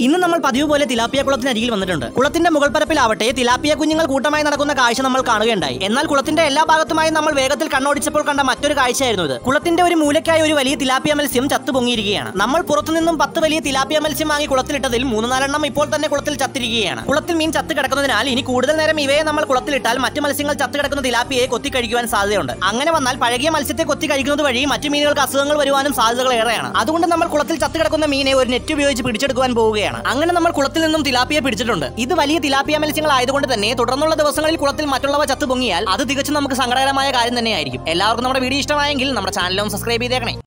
ഇന്ന് നമ്മൾ പതിവ് പോലെ തിലാപ്പിയ കുളത്തിനരികിൽ വന്നിട്ടുണ്ട് കുളത്തിന്റെ മുകൾ പരപ്പിലാവട്ടെ തിലാപ്പിയ കുഞ്ഞുങ്ങൾ കൂട്ടമായി നടക്കുന്ന കാഴ്ച നമ്മൾ കാണുകയുണ്ടായി എന്നാൽ കുളത്തിന്റെ എല്ലാ ഭാഗത്തുമായി നമ്മൾ വേഗത്തിൽ കണ്ണോടിച്ചപ്പോൾ കണ്ട മറ്റൊരു കാഴ്ചയായിരുന്നു ഇത് കുളത്തിന്റെ ഒരു മൂലയ്ക്കായി ഒരു വലിയ തിലാപ്പിയ മത്സ്യം ചത്തു പൊങ്ങിയിരിക്കുകയാണ് നമ്മൾ പുറത്തുനിന്നും പത്ത് വലിയ തിലാപ്പിയ മത്സ്യം വാങ്ങി കുളത്തിലിട്ടതിൽ മൂന്ന് നാലെണ്ണം ഇപ്പോൾ തന്നെ കുളത്തിൽ ചത്തിരിക്കുകയാണ് കുളത്തിൽ മീൻ ചത്ത് കിടക്കുന്നതിനാൽ ഇനി കൂടുതൽ നേരം ഇവയെ നമ്മൾ കുളത്തിലിട്ടാൽ മറ്റു മത്സ്യങ്ങൾ ചത്ത് കിടക്കുന്ന തിലാപ്പിയെ കൊത്തി കഴിക്കുവാൻ സാധ്യതയുണ്ട് അങ്ങനെ വന്നാൽ പഴകിയ മത്സ്യത്തെ കൊത്തി കഴിക്കുന്നത് വഴി മറ്റു മീനുകൾക്ക് അസുഖങ്ങൾ വരുവാനും സാധ്യതകൾ ഏറെയാണ് അതുകൊണ്ട് നമ്മൾ കുളത്തിൽ ചത്ത് കിടക്കുന്ന മീനെ ഒരു നെറ്റ് ഉപയോഗിച്ച് പിടിച്ചെടുക്കുവാൻ പോവുകയാണ് അങ്ങനെ നമ്മൾ കുളത്തിൽ നിന്നും തിലാപ്പിയെ പിടിച്ചിട്ടുണ്ട് ഇത് വലിയ തിലാപ്പിയ മത്സ്യങ്ങൾ ആയതുകൊണ്ട് തന്നെ തുടർന്നുള്ള ദിവസങ്ങളിൽ കുളത്തിൽ മറ്റുള്ളവ ചത്തു പൊങ്ങിയാൽ അത് തികച്ചും നമുക്ക് സങ്കടകരമായ കാര്യം തന്നെയായിരിക്കും എല്ലാവർക്കും നമ്മുടെ വീഡിയോ ഇഷ്ടമായെങ്കിൽ നമ്മുടെ ചാനലും സബ്സ്ക്രൈബ് ചെയ്തേക്കണേ